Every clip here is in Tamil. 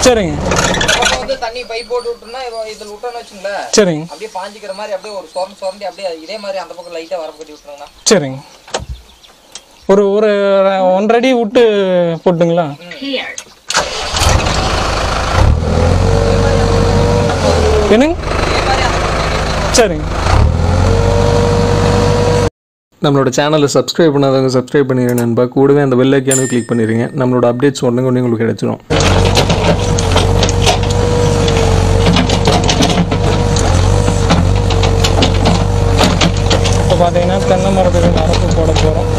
சரிங்க பக்கம் வந்து தண்ணி பைப் போட்டு விட்டோம்னா இப்போ இதில் விட்டோம்னு வச்சுங்களேன் சரிங்க அப்படியே பாஞ்சிக்கிற மாதிரி அப்படியே ஒரு சொரண்டு சொரண்டி அப்படியே இதே மாதிரி அந்த பக்கம் லைட்டாக வரப்பு கட்டி விட்டுருங்கண்ணா சரிங்க ஒரு ஒரு ஒன்றரை அடி விட்டு போட்டுங்களா என்னங்க சரிங்க நம்மளோட சேனலை சப்ஸ்கிரைப் பண்ணாதவங்க சப்ஸ்கிரைப் பண்ணிடுங்க நண்பா கூடவே அந்த பெல் ஐக்கானு கிளிக் பண்ணிடுங்க நம்மளோட அப்டேட்ஸ் உடனே உடனே உங்களுக்கு கிடைச்சிரும் இப்போ பார்த்தீங்கன்னா தென்னை மரத்துக்கு மரப்பு போட போகிறோம்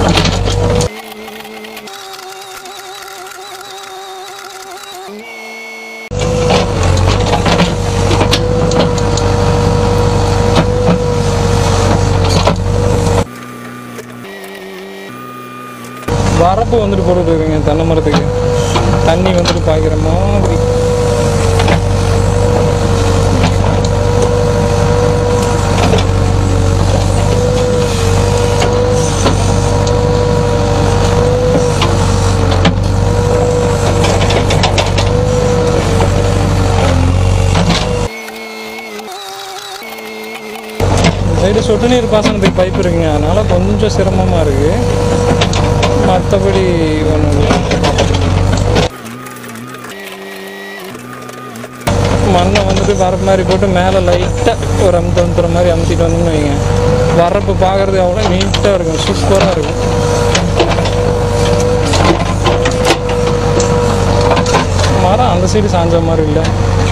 வரப்பு வந்துட்டு போட்டுட்டு இருக்குங்க தென்னை மரத்துக்கு தண்ணி வந்துட்டு பாய்க்கிற மாதிரி சைடு சொட்டு நீர் பாசனத்துக்கு பைப் இருக்குங்க அதனால கொஞ்சம் சிரமமாக இருக்குது மற்றபடி ஒன்றும் இல்லை மண்ணை வந்துட்டு வரப்பு மாதிரி போட்டு மேலே லைட்டாக ஒரு அமுத்து அமுத்துற மாதிரி அமுத்திட்டு வந்தோம்னு வைங்க வரப்பு பார்க்குறது அவ்வளோ நீட்டாக இருக்கும் சூப்பராக இருக்கும் மரம் அந்த சைடு சாஞ்ச மாதிரி இல்லை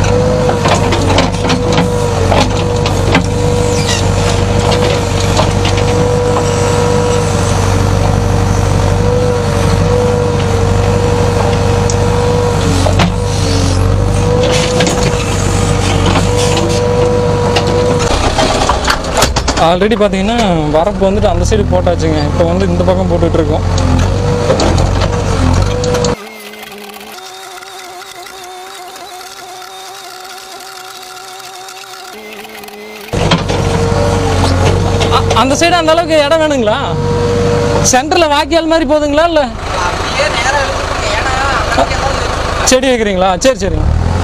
ஆல்ரெடி பார்த்தீங்கன்னா வரப்பு வந்துட்டு அந்த சைடு போட்டாச்சுங்க இப்போ வந்து இந்த பக்கம் போட்டுட்டு இருக்கோம் அ- அந்த சைடு அந்த அளவுக்கு இடம் வேணுங்களா சென்டரில் வாக்கியால் மாதிரி போதுங்களா இல்லை அப்படியே நேராக எடுத்துக்கோங்க ஏன்னா அந்த அளவுக்கு ஏதாவது செடி வைக்கிறீங்களா சரி சரிங்க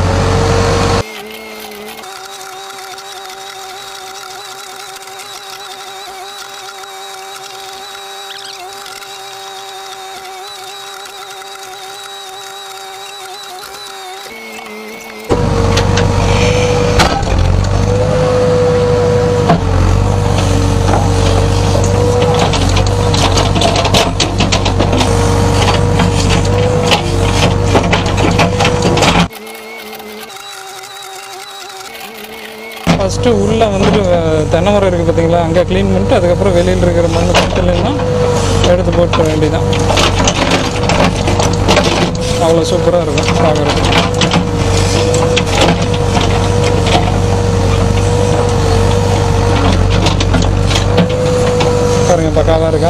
ஃபஸ்ட்டு உள்ளே வந்துட்டு அஹ், தென்னை மரம் இருக்குது பார்த்தீங்களா அங்கே க்ளீன் பண்ணிட்டு அதுக்கப்புறம் வெளியில் இருக்கிற மண் பக்கத்துலன்னா எடுத்து போட்டு வேண்டியதான் அவ்வளோ சூப்பராக இருக்கும் பார்க்குறதுக்கு பாருங்க பக்காவாக இருக்கா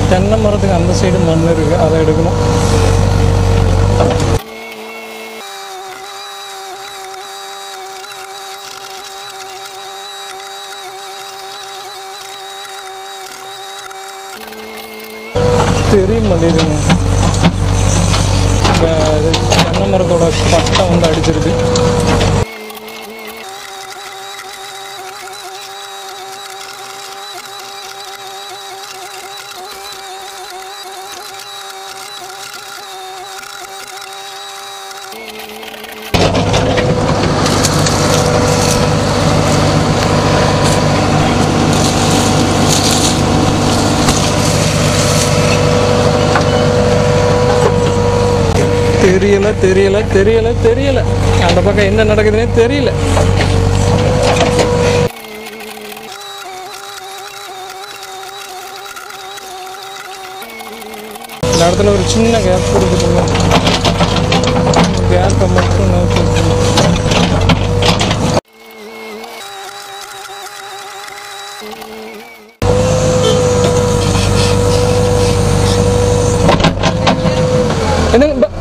தென்னை மரத்துக்கு அந்த சைடு மண் இருக்குது அதை எடுக்கணும் தெரிய மாட்டேங்குதுங்க இந்த இது தென்னை மரத்தோட பட்டை வந்து அடிச்சிருக்கு தெரியல தெரியல தெரியல தெரியல அந்த பக்கம் என்ன நடக்குதுன்னே தெரியல இந்த இடத்துல ஒரு சின்ன கேப் கொடுக்குதுங்க கேப்பை மட்டும் நோக்கி விட்டுருங்க. என்னங்க ப-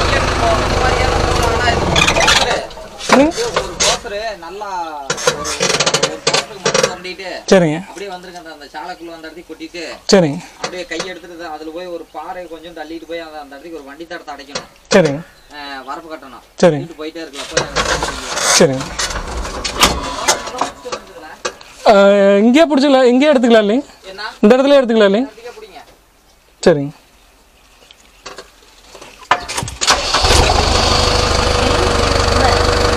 என்னங்க? ஒரு கோசரு நல்லா ஒரு ஒரு கோசருக்கு மட்டும் தண்டிட்டு சரிங்க அப்படியே வந்திருக்க அந்த அந்த சாலைக்குள்ள அந்த இடத்துக்கு கொட்டிட்டு சரிங்க அப்படியே கை எடுத்துட்டு அதுல போய் ஒரு பாறை கொஞ்சம் தள்ளிட்டு போய் அந்த அந்த இடத்துக்கு ஒரு வண்டி தடத்தை அடைக்கணும் சரிங்க அஹ் வரப்பு கட்டணும் சரிங்க வீட்டு போயிட்டே இருக்கலாம் போய் அங்க சரிங்க அஹ், இங்கேயே பிடிச்சிக்கலாம் இங்கேயே எடுத்துக்கலாம் இல்லைங்க என்ன இந்த இடத்துல எடுத்துக்கலாம் இல்லைங்க பிடிங்க சரிங்க